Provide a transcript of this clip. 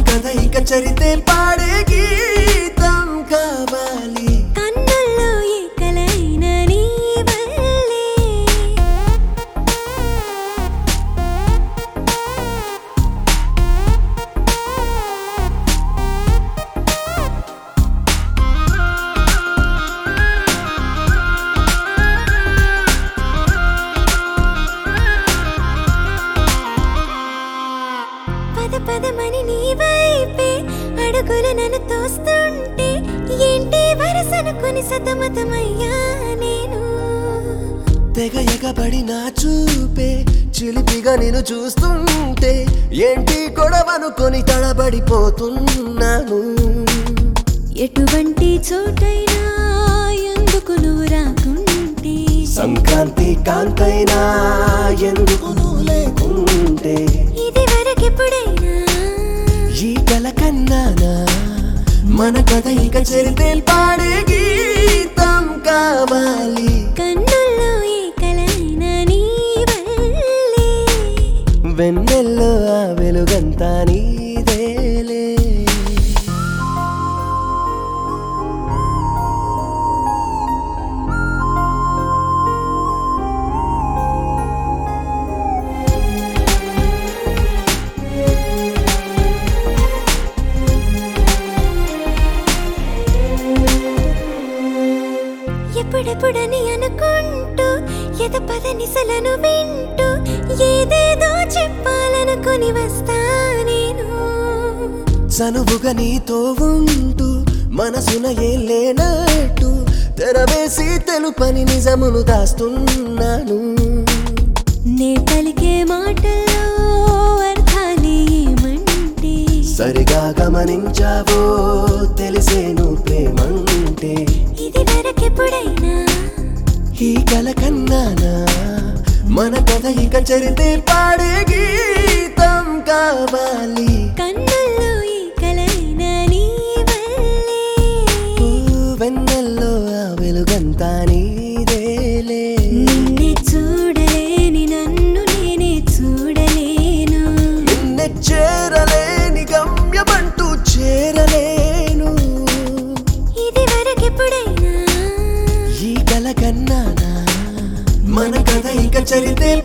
కథ ఇక చరితే పాడే గీతం కావాలి కన్నుల్లో ఏ కలైన నీ వల్లే పద పదమని నీ వైపే అడుగులు నన్ను తోస్తుంటే ఏంటి వరసనుకుని సతమతమయ్యా నేను తెగ ఎగబడి నా చూపే చిలిపిగా నేను చూస్తుంటే ఏంటి గొడవనుకొని తడబడిపోతున్నాను ఎటువంటి చోటైనా ఎందుకు నువ్వు రాకుంటే సంక్రాంతి కాంతైనా ఎందుకు నువ్వు లేకుంటే ఇది వరకెప్పుడైనా ఈ కల కన్నానా మన కథ ఇక చరితే పాడే గీతం కావాలి కన్నుల్లో ఏ కలైన నీ వల్లే వెన్నెల్లో ఆ వెలుగంతా నీదేలే ఎప్పుడెప్పుడని అనుకుంటూ ఎద పద నిసలను వింటూ ఏదేదో చెప్పాలనుకుని వస్తా నేను చనువుగా నీతో ఉంటూ మనసున ఏం లేనట్టు తెరవేసి తెలుపని నిజమును దాస్తున్నాను నే పలికే మాటల్లో అర్థాలే ఏమంటే సరిగా గమనించావో తెలిసేను ప్రేమంటే ఇది వరకెప్పుడైనా ఈ కల కన్నానా మన కథ ఇక చరితే పాడే గీతం కావాలి కన్నుల్లో ఈ కలైన నీ వల్లే ఓ వెన్నెల్లో ఆ వెలుగంతా నీదేలే నిన్నే చూడలేని నన్ను నేనే చూడలేను నిన్నె చేరలేని గమ్యమంటూ చేరలేను ఇది వరకెప్పుడైనా ఈ కల కన్నానా మన కథ ఇక చరితే